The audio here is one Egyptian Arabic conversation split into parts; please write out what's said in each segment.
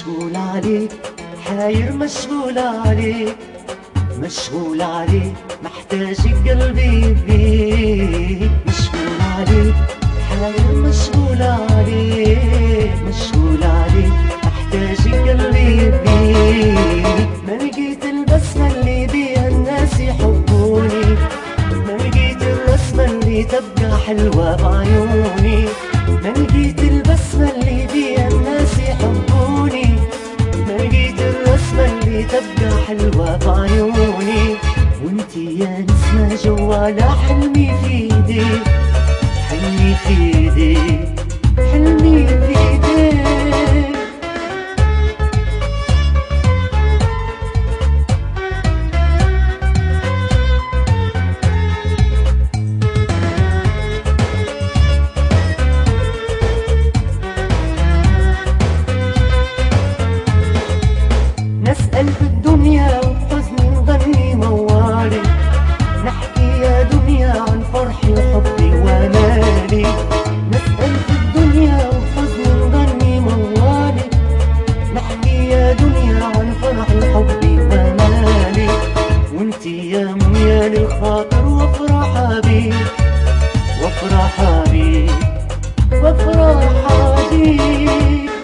مشغول عليك حاير مشغول عليك مشغول عليك محتاج قلبي بيك مشغول عليك حاير مشغول عليك مشغول عليك محتاج قلبي بيك ما لقيت البسمة اللي بيها الناس يحبوني ما لقيت الرسمة اللي تبقى حلوة بعيوني ما لقيت البسمة اللي بيها الناس يحبوني ما لقيت الرسمة اللي تبقى حلوة بعيوني وانتي يا نسمة جوالا حلمي في ايدي حلمي في ايدي حلمي في ايدي نسأل في الدنيا وحزني نغني موالي نحكي يا دنيا عن فرحي وحبي ومالي نسأل في الدنيا وحزني نغني موالي نحكي يا دنيا عن فرحي وحبي ومالي وانتي يا منيا للخاطر وافرح بيك وافرح بيك وافرح بيك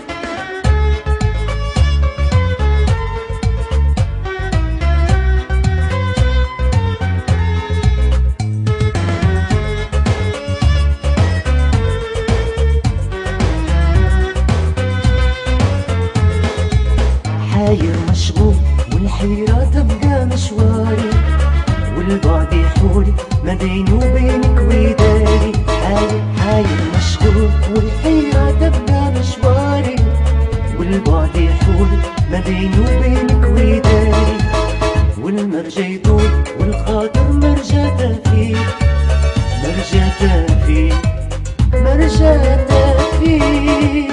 حاير مشغول والحيرة تبقى مشواري والبعد يحول ما بيني وبينك وداري حاير حاير مشغول والحيرة تبقى مشواري والبعد يحول ما بيني وبينك وداري والمرجى يطول والخاطر مرجى تفيد مرجى تفيد مرجى تفيد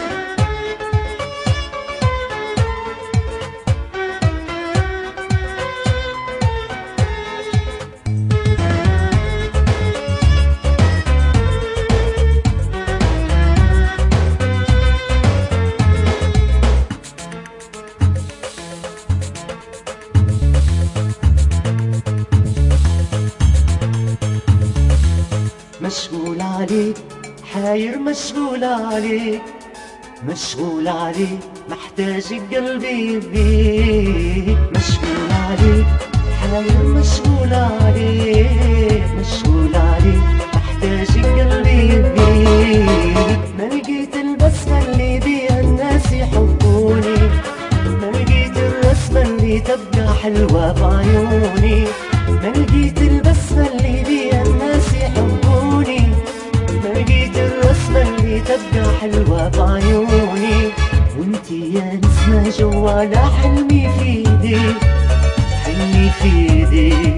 مشغول عليك حاير مشغول عليك مشغول عليك محتاج قلبي بيك مشغول عليك حاير مشغول عليك مشغول عليك محتاج قلبي بيك ما لقيت البسمة اللي بيها الناس يحبوني ما لقيت الرسمة اللي تبقى حلوة بعيوني ما لقيت البسمة اللي بيها الناس يحبوني ما لقيت الرسمة اللي تبقى حلوة بعيوني وانتي يا نسمة جوالا حلمي في ايدي حلمي في ايدي